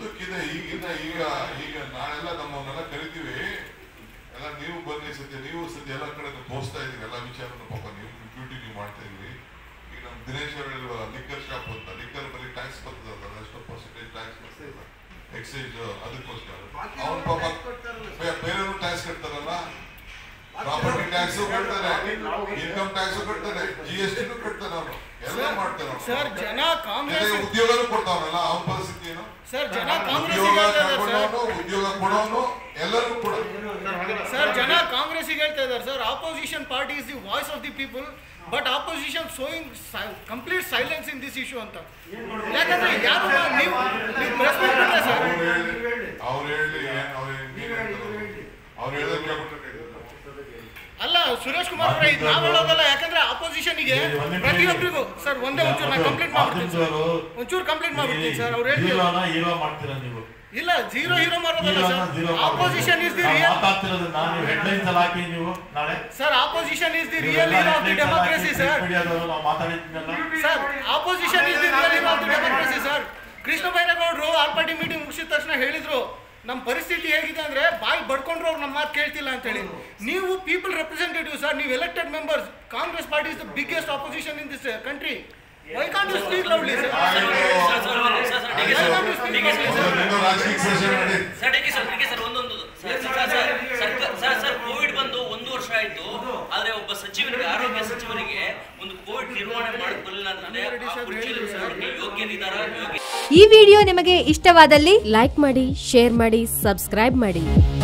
ಮುಂದಕ್ಕಿದೆ ಈಗಿನ ಈಗ ಈಗ ನಾಳೆಲ್ಲ ನಮ್ಮನ್ನೆಲ್ಲ ಕರಿತೀವಿ ಎಲ್ಲ ನೀವು ಬನ್ನಿ ಸದ್ಯ ನೀವು ಸದ್ಯ ಎಲ್ಲ ಕಡೆ ತೋರಿಸ್ತಾ ಇದೀವಿ ಎಲ್ಲ ವಿಚಾರನ ಪಾಪ ನೀವು ಡ್ಯೂಟಿ ನೀವು ಮಾಡ್ತಾ ಇದ್ರಿ ಈಗ ನಮ್ ದಿನೇಶ್ ಅವರು ಹೇಳಿಲ್ವಲ್ಲ ಲಿಕ್ಕರ್ ಶಾಪ್ ಅಂತ ಲಿಕ್ಕರ್ ಬರೀ ಟ್ಯಾಕ್ಸ್ ಬರ್ತದಲ್ಲ ಎಷ್ಟು ಪರ್ಸೆಂಟೇಜ್ ಟ್ಯಾಕ್ಸ್ ಬರ್ತದಲ್ಲ ಎಕ್ಸೈಸ್ ಅದಕ್ಕೋಸ್ಕರ ಅವ್ನ ಪಾಪ ಬೇ- ಬೇರೆಯವರು ಟ್ಯಾಕ್ಸ್ ಕಟ್ತಾರಲ್ಲ ಪ್ರಾಪರ್ಟಿ ಟ್ಯಾಕ್ಸ್ ಕಟ್ತಾರೆ ಇನ್ಕಮ್ ಟ್ಯಾಕ್ಸ್ ಕಟ್ತಾರೆ ಜಿ ಎಸ್ ಟಿನೂ ಕಟ್ತಾನೆ ಅವನು ಎಲ್ಲ ಮಾಡ್ತಾನೆ ಅವ್ನು. ಸರ್ ಜನ ಜೊತೆಗೆ ಕಾಂಗ್ರೆಸ್ ಉದ್ಯೋಗನೂ ಕೊಡ್ತಾವನಲ್ಲ ಅವನ ಪರಿಸ್ಥಿತಿ ಏನು ಸರ್ ಜನ ಕಾಂಗ್ರೆಸ್ ಉದ್ಯೋಗ ಕಳ್ಕೊಂಡವನು ಉದ್ಯೋಗ ಕೊಡೋನು ಎಲ್ಲರೂ ಕೂಡ ಸರ್ ಜನ ಕಾಂಗ್ರೆಸ್ಸಿಗೆ ಹೇಳ್ತಾ ಇದ್ದಾರೆ sir opposition party is the voice of the people but opposition showing complete silence in this issue ಅಂತ ಯಾಕಂದ್ರೆ ಯಾರು ನೀವು ನೀವು ರೆಸ್ಪೆಕ್ಟ್ ಇಲ್ಲ ಸರ್ ಅವ್ರು ಹೇಳಿ ಅವ್ರು ಹೇಳಿ ಏನ್ ಅವ್ರು ಅವ್ರು ಹೇಳೋದಕ್ಕೆ ಕೇಳ್ಬಿಟ್ರೆ ಅಲ್ಲ ಸುರೇಶ್ ಕುಮಾರ್ ಅವರೇ ಇದು ನಾವು ಹೇಳೋದಲ್ಲ ಯಾಕಂದ್ರೆ ಆಪೋಸಿಷನ್ಗೆ ಪ್ರತಿಯೊಬ್ಬರಿಗೂ ಸರ್ ಒಂದೇ ಒಂಚೂರು ನಾನು ಕಂಪ್ಲೀಟ್ ಮಾಡ್ಬಿಡ್ತೀನಿ ಸರ್ ಒಂಚೂರು ಕಂಪ್ಲೀಟ್ ಮಾಡ್ಬಿಡ್ತೀನಿ ಸರ್ ಅವ್ರು ಹೇಳ್ತೀವಿ ಹೀರೋನ ಹೀರೋ ಮಾಡ್ತೀರಾ ನೀವು ಇಲ್ಲ ಜೀರೋ ಹೀರೋ ಮಾಡೋದಲ್ಲ ಹೀರೋನ sir zero opposition is the ನಾವು ರಿಯಲ್ ಮಾತಾಡ್ತಿರೋದನ್ನ ನೀವು ಹೆಡ್ಲೈನ್ಸ್ ಅಲ್ಲಿ ಹಾಕಿ ನೀವು ನಾಳೆ sir opposition is the real hero of the democracy sir ಮೀಡಿಯಾದವರು ನಾವು ಮಾತಾಡಿದ್ನಲ್ಲ sir opposition is the real hero of the democracy sir Krishna ಬೈರೇಗೌಡರು ಆಲ್ ಪಾರ್ಟಿ ಮೀಟಿಂಗ್ ಮುಗಿಸಿದ ತಕ್ಷಣ ಹೇಳಿದ್ರು ನಮ್ಮ ಪರಿಸ್ಥಿತಿ ಹೇಗಿದೆ ಅಂದ್ರೆ ಬಾಯಿ ಬಡ್ಕೊಂಡ್ರು ಅವ್ರು ನಮ್ಮ ಮಾತು ಕೇಳ್ತಿಲ್ಲ ಅಂತ ಹೇಳಿ ನೀವು ಪೀಪಲ್ ರೆಪ್ರೆಸೆಂಟೇಟಿವ್ ಸರ್ ನೀವು elected members Congress party is the biggest opposition in this country why can't you speak loudly sir ಇನ್ನೂ ರಾಜಕೀಯ ಸೆಷನ್ ನಡೀತು sir D K sir D K sir ಒಂದೊಂದು ಸರ್ ಸರ್ ಸರ್ ಸರ್ಕ- ಸರ್ ಸರ್ ಕೋವಿಡ್ ಬಂದು ಒಂದು ವರ್ಷ ಆಯ್ತು ಆದ್ರೆ ಒಬ್ಬ ಸಚಿವರಿಗೆ ಆರೋಗ್ಯ ಸಚಿವರಿಗೆ ಒಂದು ಕೋವಿಡ್ ನಿರ್ವಹಣೆ ಮಾಡಕ್ ಬರಲಿಲ್ಲ ಅಂತಂದ್ರೆ ಆ ಕುರ್ಚಿಯಲ್ಲಿ ಕೂತ್ಕೊಳ್ಳೋಕೆ ಯೋಗ್ಯರಿದ್ದಾರಾ ಯೋಗ್ಯ ಈ ವಿಡಿಯೋ ನಿಮಗೆ ಇಷ್ಟವಾದಲ್ಲಿ ಲೈಕ್ ಮಾಡಿ ಶೇರ್ ಮಾಡಿ ಸಬ್ಸ್ಕ್ರೈಬ್ ಮಾಡಿ